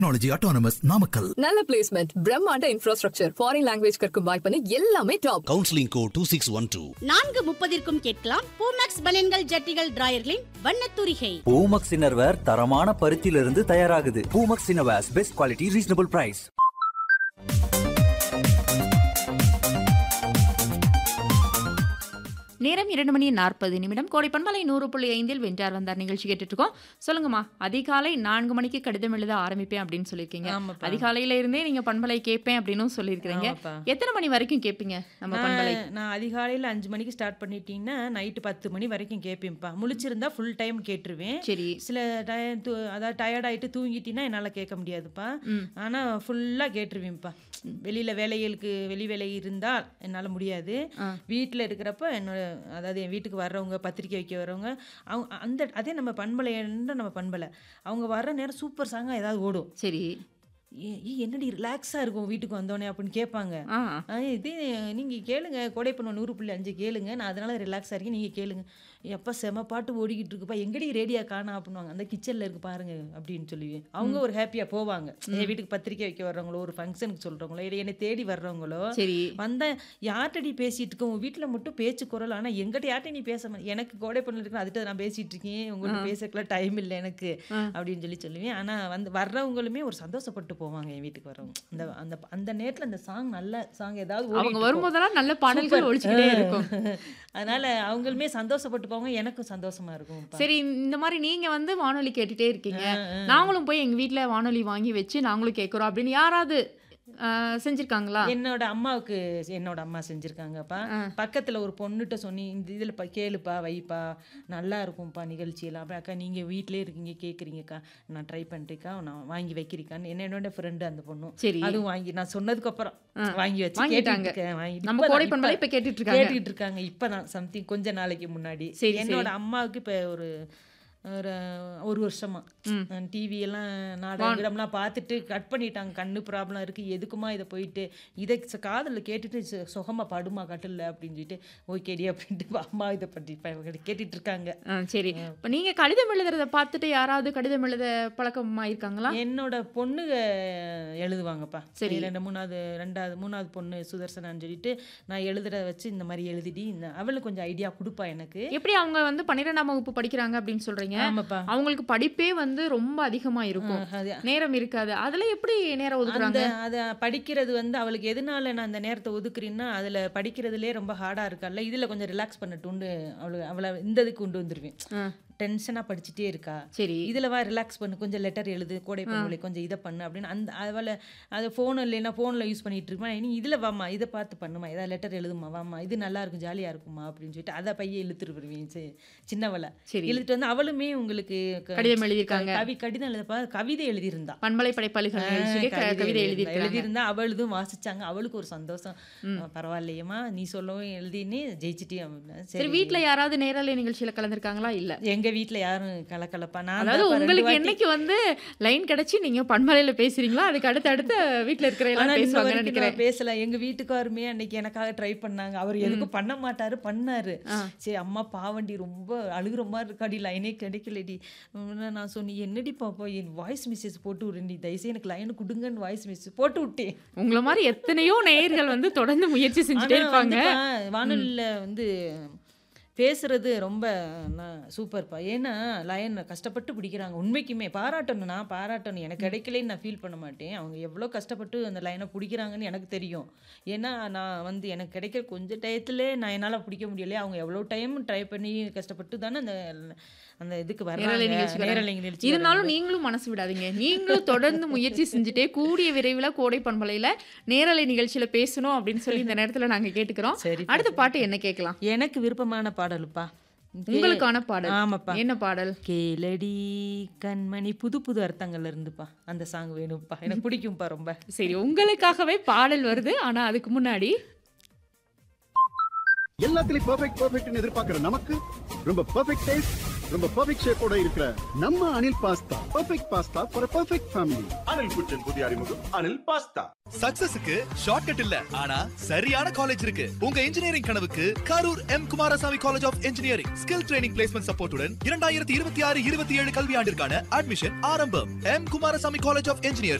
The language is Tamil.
டெக்னாலஜி அட்டானமஸ் நாமக்கல் நல்ல பிளேஸ்மெண்ட் பிரம்மாண்ட இன்ஃப்ராஸ்ட்ரக்சர் ஃபாரின் லாங்குவேஜ் கற்கும் வாய்ப்புன்னு எல்லாமே top counselling code two six one two நான்கு முப்பதிற்கும் கேட்கலாம் பூமேக்ஸ் பனியன்கள் ஜட்டிகள் டிராயர்களின் வண்ணத்தூரிகை பூமக்ஸ் இன்னர்வேர் தரமான பருத்தியிலிருந்து தயாராகுது Poomex innerwears best quality reasonable price நேரம் இரண்டு மணி நாற்பது நிமிடம் கோடை பண்பலை நூறு புள்ளி ஐந்தில் வென்றார் வந்தார் நிகழ்ச்சி கேட்டுட்டு இருக்கோம் சொல்லுங்கம்மா அதிகாலை நான்கு மணிக்கு கடிதம் எழுத ஆரம்பிப்பேன் அப்படின்னு சொல்லியிருக்கீங்க ஆமாப்பா. அதிகாலையில இருந்தே நீங்க பண்பலை கேட்பேன் அப்படின்னு சொல்லியிருக்கிறீங்க ஆமாப்பா. எத்தனை மணி வரைக்கும் கேட்பீங்க நம்ம பண்பலை நான் நான் அதிகாலையில் அஞ்சு மணிக்கு ஸ்டார்ட் பண்ணிட்டீங்கன்னா நைட்டு பத்து மணி வரைக்கும் கேட்பேன்ப்பா முழிச்சிருந்தா ஃபுல் டைம் கேட்டுருவேன் சரி சில டயம் தூ அதாவது டயர்ட் ஆகிட்டு தூங்கிட்டீங்கன்னா என்னால் கேட்க முடியாதுப்பா ஆனால் ஃபுல்லாக கேட்டுருவேன்ப்பா வெளியில் வேலைகளுக்கு வெளி வேலை இருந்தால் என்னால் முடியாது வீட்டில் இருக்கிறப்ப என்னோட அதாவது என் வீட்டுக்கு வர்றவங்க பத்திரிக்கை வைக்க வர்றவங்க அவங்க அந்த அதே நம்ம பண்பலைன்ற நம்ம பண்பலை அவங்க வர்ற நேரம் சூப்பர் சாங்காக ஏதாவது ஓடும் சரி ஏ ஏய், என்னடி ரிலாக்ஸாக இருக்கும் வீட்டுக்கு வந்தோடனே அப்படின்னு கேட்பாங்க ஆ ஆ, இது நீங்கள் கேளுங்க கோடைப்பண்ண நூறு புள்ளி அஞ்சு கேளுங்க நான் அதனால ரிலாக்ஸாக இருக்கேன் நீங்கள் கேளுங்க எப்போ செம பாட்டு ஓடிக்கிட்டு இருக்குப்பா எங்கடி ரேடியா காணா அப்படின்னுவாங்க அந்த கிச்சனில் இருக்கு பாருங்க அப்படின்னு சொல்லுவேன் அவங்க ஒரு ஹாப்பியாக போவாங்க என் வீட்டுக்கு பத்திரிக்கை வைக்க வர்றவங்களோ ஒரு ஃபங்க்ஷனுக்கு சொல்கிறவங்களோ இல்லை என்னை தேடி வர்றவங்களோ சரி வந்தேன் யார்கிட்டடி பேசிட்டு இருக்கோம் உன் வீட்டில் மட்டும் பேச்சு குரல் ஆனால் எங்கிட்ட யார்கிட்ட நீ பேச மாட்டே எனக்கு கோடை பண்ணி இருக்கேன் அதுட்டு நான் பேசிட்டு இருக்கேன் உங்கள்கிட்ட பேசக்கலாம் டைம் இல்லை எனக்கு அப்படின்னு சொல்லி சொல்லுவேன் ஆனால் வந்து வர்றவங்களுமே ஒரு சந்தோஷப்பட்டு போவாங்க என் வீட்டுக்கு வர்றவங்க அந்த அந்த அந்த நேரத்தில் அந்த சாங் நல்ல சாங் ஏதாவது அவங்க ஓடிட்டு இருக்கும். வரும்போதெல்லாம் நல்ல பாடல்கள் ஒழிச்சுக்கிட்டே இருக்கும் அதனால அவங்களுமே சந்தோஷப்பட்டு போவாங்க எனக்கும் சந்தோஷமா இருக்கும் சரி இந்த மாதிரி நீங்க வந்து வானொலி கேட்டுட்டே இருக்கீங்க நாங்களும் போய் எங்க வீட்ல வானொலி வாங்கி வச்சு நாங்களும் கேட்குறோம் அப்படின்னு யாராவது ஆ, செஞ்சிருக்காங்களா என்னோட அம்மாவுக்கு என்னோட அம்மா செஞ்சுருக்காங்கப்பா பக்கத்தில் ஒரு பொண்ணுகிட்ட சொன்னி இந்த இதில் ப கேளுப்பா வைப்பா நல்லா இருக்கும்ப்பா நிகழ்ச்சியெல்லாம் அப்போ அக்கா நீங்கள் வீட்டிலே இருக்கீங்க கேட்குறீங்கக்கா நான் ட்ரை பண்ணிட்டேக்கா நான் வாங்கி வைக்கிறீக்கான்னு என்ன என்னோட ஃப்ரெண்டு அந்த பொண்ணும் சரி. அதுவும் வாங்கி நான் சொன்னதுக்கு அப்புறம் வாங்கி வச்சு வாங்கிட்டாங்க. கேட்டுட்டு இருக்கேன். வாங்கி- நம்ம இப்பதான், கோடை பண்பலை இப்ப- இப்ப கேட்டுட்டு இருக்காங்க. கேட்டுட்டு இருக்காங்க இப்போ தான் சம்திங் கொஞ்ச நாளைக்கு முன்னாடி சரி, என்னோட அம்மாவுக்கு இப்போ ஒரு ஒரு ஒரு வருஷமா டிவி எல்லாம் நாடகம் கிடம்லாம் பார்த்துட்டு கட் பண்ணிட்டாங்க கண்ணு ப்ராப்ளம் இருக்கு எதுக்குமா இதை போயிட்டு இதை ச- காதுல கேட்டுட்டு சு- சுகமா படுமா கட்டில் அப்படின்னு சொல்லிட்டு ஓகேடி அப்படின்ட்டு அம்மா இதை பற்றி இப்ப கேட்டுட்டு இருக்காங்க ஆ, சரி இப்ப நீங்க கடிதம் எழுதுறத பார்த்துட்டு யாராவது கடிதம் எழுத பழக்கமா இருக்காங்களா என்னோட பொண்ணுங்க எழுதுவாங்கப்பா சரி. ரெண்டு மூணாவது ரெண்டாவது மூணாவது பொண்ணு சுதர்சனான்னு சொல்லிட்டு நான் எழுதுறத வச்சு இந்த மாதிரி எழுதிடி இந்த அவளுக்கு கொஞ்சம் ஐடியா கொடுப்பா எனக்கு எப்படி அவங்க வந்து பன்னிரெண்டாம் வகுப்பு படிக்கிறாங்க அப்படின்னு சொல்றீங்க ஆமாப்பா அவங்களுக்கு படிப்பே வந்து ரொம்ப அதிகமா இருக்கும் அது நேரம் இருக்காது அதுல எப்படி நேரம் அந்த ஒதுக்குறாங்க அதை படிக்கிறது வந்து அவளுக்கு எதனால நான் அந்த நேரத்தை ஒதுக்குறேன்னா அதில் படிக்கிறதுலே ரொம்ப ஹார்டாக இருக்கால இதில் கொஞ்சம் ரிலாக்ஸ் பண்ணட்டும்னு அவளு அவளை இந்த இதுக்கு கொண்டு வந்துருவேன் ஆ. டென்ஷனாக படிச்சுட்டே இருக்கா சரி இதில் வா ரிலாக்ஸ் பண்ணு கொஞ்சம் லெட்டர் எழுது கோடை பண்ணுவலை கொஞ்சம் இதை பண்ணு அப்படின்னு அந்த அவளை அது ஃபோன் இல்லைன்னா ஃபோனில் யூஸ் பண்ணிட்டு இருப்பா நீ இதில் வாம்மா இதை பார்த்து பண்ணுமா ஏதாவது லெட்டர் எழுதுமா வாம்மா இது நல்லா இருக்கும் ஜாலியாக இருக்குமா அப்படின்னு சொல்லிட்டு அதை பைய இழுத்துட்டு வருவேன் சி- சின்னவளை சரி. இழுத்துட்டு வந்து அவளுமே உங்களுக்கு க- கடிதம் எழுதியிருக்காங்க. கவி கடிதம் எழுதப்பா கவிதை எழுதியிருந்தா பண்பலை படைப்பாளிகள் நிகழ்ச்சிக்கு க- கவிதை எழுதியிருக்காங்க எழுதியிருந்தா அவளுதும் வாசிச்சாங்க அவளுக்கு ஒரு சந்தோஷம் அஹ் பரவாயில்லையேம்மா நீ சொல்லவும் எழுதினே ஜெயிச்சிட்டே அப்படின்னா சரி வீட்ல யாராவது நேரலை நிகழ்ச்சியில கலந்துருக்காங்களா இல்ல எங்க வீட்ல யாரும் கலக்கலப்பா நான் அதாவது தான்ப்பா ரெண்டு உங்களுக்கு வாட்டி- என்னைக்கு வந்து லைன் கிடைச்சி நீங்க பண்பலையில பேசுறீங்களோ அதுக்கு அடுத்து அடுத்து வீட்ல இருக்கிற ஆனா எல்லாம் இன்ன பேசுவாங்கன்னு வரைக்கும் நினைக்கிறேன் நான் பேசல எங்க வீட்டுக்காருமே அன்னைக்கு எனக்காக ட்ரை பண்ணாங்க அவர் எதுக்கும் பண்ண மாட்டாரு பண்ணாரு சரி அம்மா பாவண்டி ரொம்ப அழுகுற மாதிரி இருக்காடி லைனே கிடைக்கலடி உடனே நான் சொன்னேன் என்னடி பாப்பா என் வாய்ஸ் மெசேஜ் போட்டு விடுறேன்டி தயவுசெய்து எனக்கு லைன் கொடுங்கன்னு வாய்ஸ் மெசேஜ் போட்டு விட்டேன் உங்களை மாதிரி எத்தனையோ நேயர்கள் வந்து தொடர்ந்து முயற்சி செஞ்சுட்டே ஆனா இருப்பாங்க வந்துப்பா, வானொலியில வந்து பேசுறது ரொம்ப ந- சூப்பர்ப்பா ஏன்னா லயன் கஷ்டப்பட்டு பிடிக்கிறாங்க உண்மைக்குமே பாராட்டணும் நான் பாராட்டணும் எனக்கு கிடைக்கலன்னு நான் ஃபீல் பண்ண மாட்டேன் அவங்க எவ்வளோ கஷ்டப்பட்டு அந்த லைனை பிடிக்கிறாங்கன்னு எனக்கு தெரியும் ஏன்னா நான் வந்து எனக்கு கிடைக்கிற கொஞ்சம் டயத்துல நான் என்னால் பிடிக்க முடியலையே அவங்க எவ்வளோ டைம் ட்ரை பண்ணி கஷ்டப்பட்டு தானே அந்த அந்த இதுக்கு நேரலை வர்றாங்க நிகழ்ச்சி நேரலை நிகழ்ச்சி இருந்தாலும் வர்றாங்க. நீங்களும் மனசு விடாதீங்க நீங்களும் தொடர்ந்து முயற்சி செஞ்சுட்டே கூடிய விரைவில் கோடை பண்பலையில நேரலை நிகழ்ச்சியில பேசணும் அப்படின்னு சொல்லி இந்த நேரத்துல நாங்க கேட்டுக்கிறோம் சரி அடுத்த பாட்டு என்ன கேட்கலாம் எனக்கு விருப்பமான பாடலுப்பா உங்களுக்கான பாடல் ஆமாப்பா என்ன பாடல் கேளடி கண்மணி புது புது அர்த்தங்கள்ல இருந்துப்பா அந்த சாங் வேணும்ப்பா எனக்கு பிடிக்கும்ப்பா ரொம்ப சரி உங்களுக்காகவே பாடல் வருது ஆனா அதுக்கு முன்னாடி எல்லாத்துலயும் பெர்ஃபெக்ட் பெர்ஃபெக்ட்னு எதிர்பார்க்கிற நமக்கு ரொம்ப பெர்ஃபெக்ட் டேஸ்ட் ரொம்ப பெர்ஃபெக்ட் ஷேப்போட இருக்கிற நம்ம Anil pasta perfect pasta for perfect family Anil kitchen புதிய அறிமுகம் அனில் பாஸ்தா சக்சஸுக்கு ஷார்ட்கட் இல்ல ஆனா சரியான காலேஜ் இருக்கு உங்க இன்ஜினியரிங் கனவுக்கு Karur M Kumarasamy college of engineering skill training placement சப்போர்ட்டுடன் இரண்டாயிரத்தி இருபத்தி ஆறு இருபத்தி ஏழு கல்வியாண்டிற்கான அட்மிஷன் ஆரம்பம் M Kumarasamy college of engineering